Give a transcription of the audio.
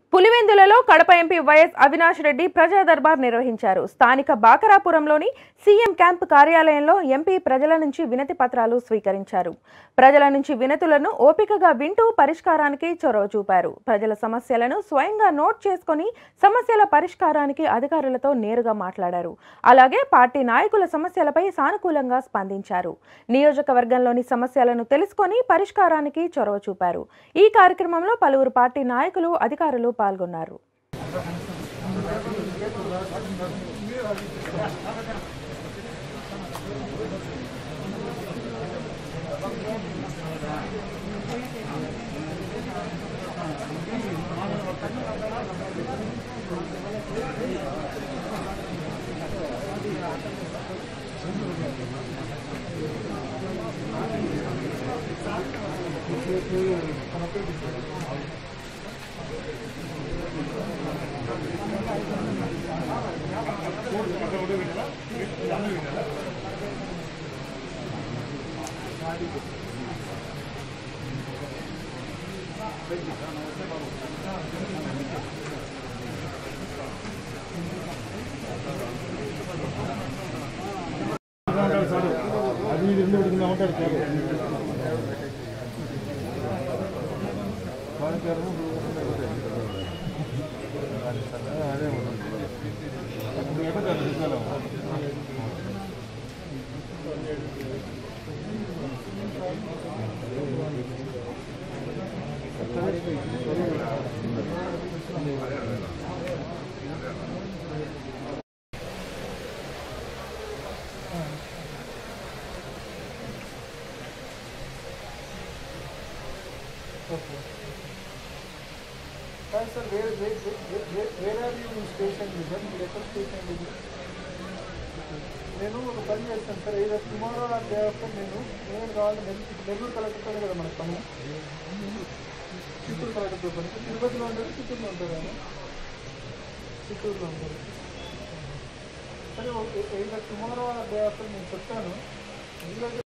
పులివెందులలో Kadapa MP YS Avinash Reddy ప్రజా దర్బార్ నిర్వహించారు స్థానిక బాకరాపురంలోని సీఎం క్యాంప్ కార్యాలయంలో ఎంపీ ప్రజల నుంచి వినతి పత్రాలు స్వీకరించారు ప్రజల నుంచి వినతులను ఓపికగా వింటూ పరిష్కారానికి చొరవ చూపారు ప్రజల సమస్యలను స్వయంగా నోట్ చేసుకొని సమస్యల పరిష్కారానికి అధికారులతో నేరుగా మాట్లాడారు అలాగే పార్టీ నాయకుల సమస్యలపై సానుకూలంగా స్పందించారు నియోజకవర్గంలోని సమస్యలను తెలుసుకొని పరిష్కారానికి చొరవ చూపారు ఈ కార్యక్రమంలో పలువురు పార్టీ నాయకులు అధికారులు పాల్గొన్నారు అది ఇది రెండు ఉడికిందా ఉంటాడు సార్ అదే కాదు సార్ వేరే వేరే యూ స్టేషన్ సార్ మీరు ఎక్కడ స్టేషన్ ఇది నేను ఒక పని చేస్తాను సార్ ఏదో టుమారో ఆ డే ఆఫ్టర్ నేను నేను కావాలి నెల్లూరు నెల్లూరు కలెక్టర్తోనే కదా మన పని చిత్తూరు కలెక్టర్తో పని తిరుపతిలో ఉంటారు చిత్తూరులో ఉంటారు ఆయన చిత్తూరులో ఉంటారు సరే ఓకే ఏదో టుమారో ఆ డే ఆఫ్టర్ నేను చెప్తాను ఇందులో